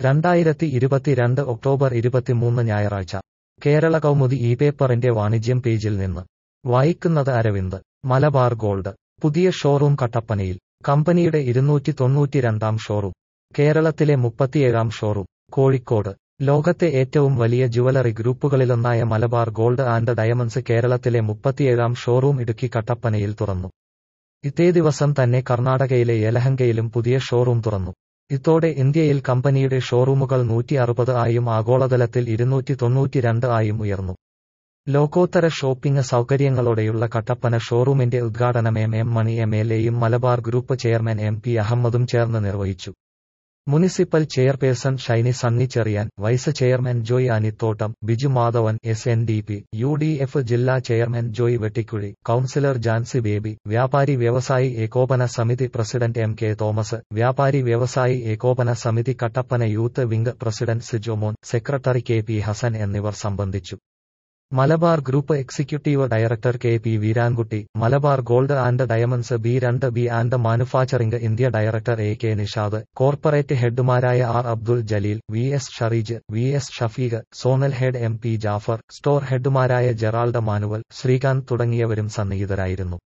രണ്ടായിരത്തി ഇരുപത്തിരണ്ട് ഒക്ടോബർ ഇരുപത്തിമൂന്ന് ഞായറാഴ്ച കേരള കൗമുദി ഈ പേപ്പറിന്റെ വാണിജ്യം പേജിൽ നിന്ന് വായിക്കുന്നത് അരവിന്ദ് മലബാർ ഗോൾഡ് പുതിയ ഷോറൂം കട്ടപ്പനയിൽ കമ്പനിയുടെ ഇരുന്നൂറ്റി തൊണ്ണൂറ്റിരണ്ടാം ഷോറൂം കേരളത്തിലെ മുപ്പത്തിയേഴാം ഷോറൂം കോഴിക്കോട് ലോകത്തെ ഏറ്റവും വലിയ ജുവലറി ഗ്രൂപ്പുകളിലൊന്നായ മലബാർ ഗോൾഡ് ആൻഡ് ഡയമണ്ട്സ് കേരളത്തിലെ മുപ്പത്തിയേഴാം ഷോറൂം ഇടുക്കി കട്ടപ്പനയിൽ തുറന്നു ഇതേ ദിവസം തന്നെ കർണാടകയിലെ യലഹങ്കയിലും പുതിയ ഷോറൂം തുറന്നു ഇതോടെ ഇന്ത്യയിൽ കമ്പനിയുടെ ഷോറൂമുകൾ നൂറ്റി അറുപത് ആയും ആഗോളതലത്തിൽ ഇരുന്നൂറ്റി തൊണ്ണൂറ്റിരണ്ട് ആയും ഉയർന്നു ലോകോത്തര ഷോപ്പിംഗ് സൗകര്യങ്ങളോടെയുള്ള കട്ടപ്പന ഷോറൂമിന്റെ ഉദ്ഘാടനം M M Mani M L എയും Malabar group chairman M P അഹമ്മദും ചേർന്ന് നിർവഹിച്ചു municipal chairperson Shiny Sunny Cherian vice chairman Joy Anithottam Biju Madhavan S N D P U D F ജില്ലാ ചെയർമാൻ ജോയ് വെട്ടിക്കുഴി കൌൺസിലർ ജാൻസി ബേബി വ്യാപാരി വ്യവസായി ഏകോപന സമിതി പ്രസിഡന്റ് എം കെ തോമസ് വ്യാപാരി വ്യവസായി ഏകോപന സമിതി Kattappana youth wing president Sijomon secretary K P Hassan എന്നിവർ സംബന്ധിച്ചു Malabar group executive director K P Veerankutty Malabar gold and diamonds B രണ്ട് B and manufacturing India director A K Nishad corporate ഹെഡുമാരായ R Abdul Jaleel V S Shareej V S Shafeeq zonal head M P Jafar store ഹെഡുമാരായ Gerald Manuel Srikanth തുടങ്ങിയവരും സന്നിഹിതരായിരുന്നു